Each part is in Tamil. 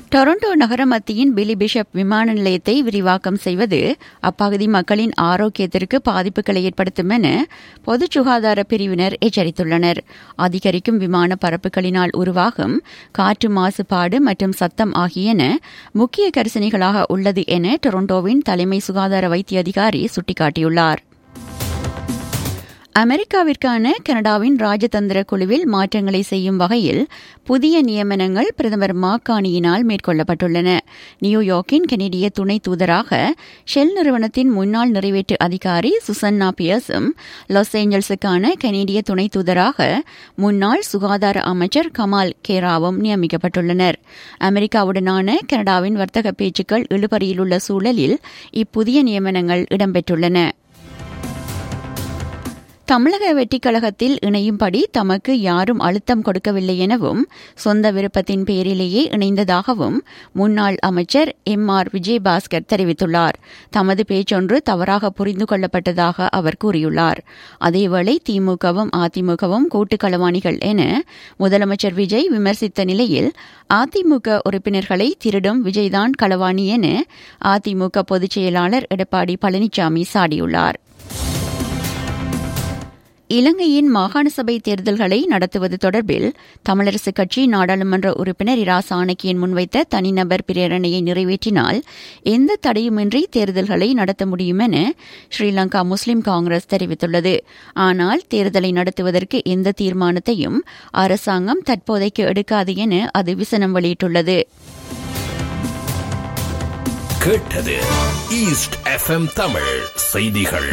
டொரண்டோ நகர மத்தியின் பிலி பிஷப் விமான நிலையத்தை விரிவாக்கம் செய்வது அப்பகுதி மக்களின் ஆரோக்கியத்திற்கு பாதிப்புகளை ஏற்படுத்தும் என பொது சுகாதார பிரிவினர் எச்சரித்துள்ளனர் அதிகரிக்கும் விமான பரப்புகளினால் உருவாகும் காற்று மாசுபாடு மற்றும் சத்தம் ஆகியன முக்கிய கரிசனைகளாக உள்ளது என டொரண்டோவின் தலைமை சுகாதார வைத்திய அதிகாரி சுட்டிக்காட்டியுள்ளார் அமெரிக்காவிற்கான கனடாவின் ராஜதந்திர குழுவில் மாற்றங்களை செய்யும் வகையில் புதிய நியமனங்கள் பிரதமர் மாக்கானியினால் மேற்கொள்ளப்பட்டுள்ளன நியூயார்க்கின் கனேடிய துணை தூதராக ஷெல் நிறுவனத்தின் முன்னாள் நிறைவேற்று அதிகாரி சுசன்னா பியர்ஸும் லாஸ் ஏஞ்சல்ஸுக்கான கனேடிய துணை தூதராக முன்னாள் சுகாதார அமைச்சர் கமால் கேராவும் நியமிக்கப்பட்டுள்ளனர் அமெரிக்காவுடனான கனடாவின் வர்த்தக பேச்சுக்கள் இழுபறியில் உள்ள சூழலில் இப்புதிய நியமனங்கள் இடம்பெற்றுள்ளன தமிழக வெற்றிக் கழகத்தில் இணையும்படி தமக்கு யாரும் அழுத்தம் கொடுக்கவில்லை எனவும் சொந்த விருப்பத்தின் பேரிலேயே இணைந்ததாகவும் முன்னாள் அமைச்சர் எம் ஆர் விஜயபாஸ்கர் தெரிவித்துள்ளார் தமது பேச்சொன்று தவறாக புரிந்து கொள்ளப்பட்டதாக அவர் கூறியுள்ளார் அதேவேளை திமுகவும் அதிமுகவும் கூட்டுக்களவாணிகள் என முதலமைச்சர் விஜய் விமர்சித்த நிலையில் அதிமுக உறுப்பினர்களை திருடும் விஜய்தான் களவாணி என அதிமுக பொதுச் செயலாளர் எடப்பாடி பழனிசாமி சாடியுள்ளார் இலங்கையின் மாகாண சபை தேர்தல்களை நடத்துவது தொடர்பில் தமிழரசுக் கட்சி நாடாளுமன்ற உறுப்பினர் இரா சாணக்கியன் முன்வைத்த தனிநபர் பிரேரணையை நிறைவேற்றினால் எந்த தடையுமின்றி தேர்தல்களை நடத்த முடியும் என ஸ்ரீலங்கா முஸ்லிம் காங்கிரஸ் தெரிவித்துள்ளது ஆனால் தேர்தலை நடத்துவதற்கு எந்த தீர்மானத்தையும் அரசாங்கம் தற்போதைக்கு எடுக்காது என அது விசனம் வெளியிட்டுள்ளது கேட்டது ஈஸ்ட் எஃப்எம் தமிழ் செய்திகள்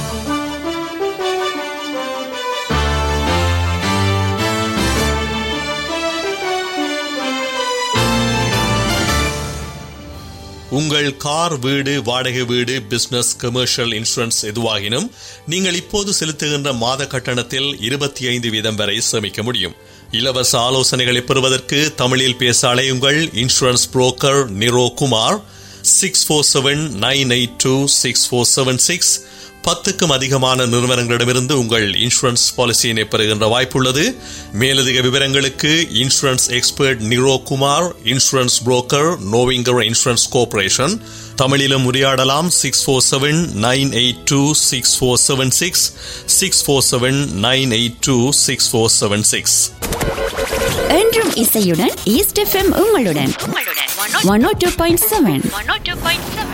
உங்கள் கார் வீடு வாடகை வீடு பிசினஸ் கமர்ஷியல் இன்சூரன்ஸ் எதுவாகினும் நீங்கள் இப்போது செலுத்துகின்ற மாத கட்டணத்தில் இருபத்தி ஐந்து வீதம் வரை சேமிக்க முடியும் இலவச ஆலோசனைகளை பெறுவதற்கு தமிழில் பேச அலையுங்கள் insurance broker Niro Kumar six four seven nine eight two six four seven six பத்துக்கும் அதிகமான நிறுவனங்களிடமிருந்து உங்கள் இன்சூரன்ஸ் பாலிசியினை பெறுகின்ற வாய்ப்புள்ளது மேலதிக விவரங்களுக்கு insurance expert Niro Kumar insurance broker நோவிங்கர் இன்சூரன்ஸ் கோர்பரேஷன் தமிழிலும் உரையாடலாம் six four seven nine eight two six four seven six six four seven nine eight two six four seven six என்றும் இசையுடன் ஈஸ்ட் எஃப்எம் உங்களுடன் one O two point seven one O two point seven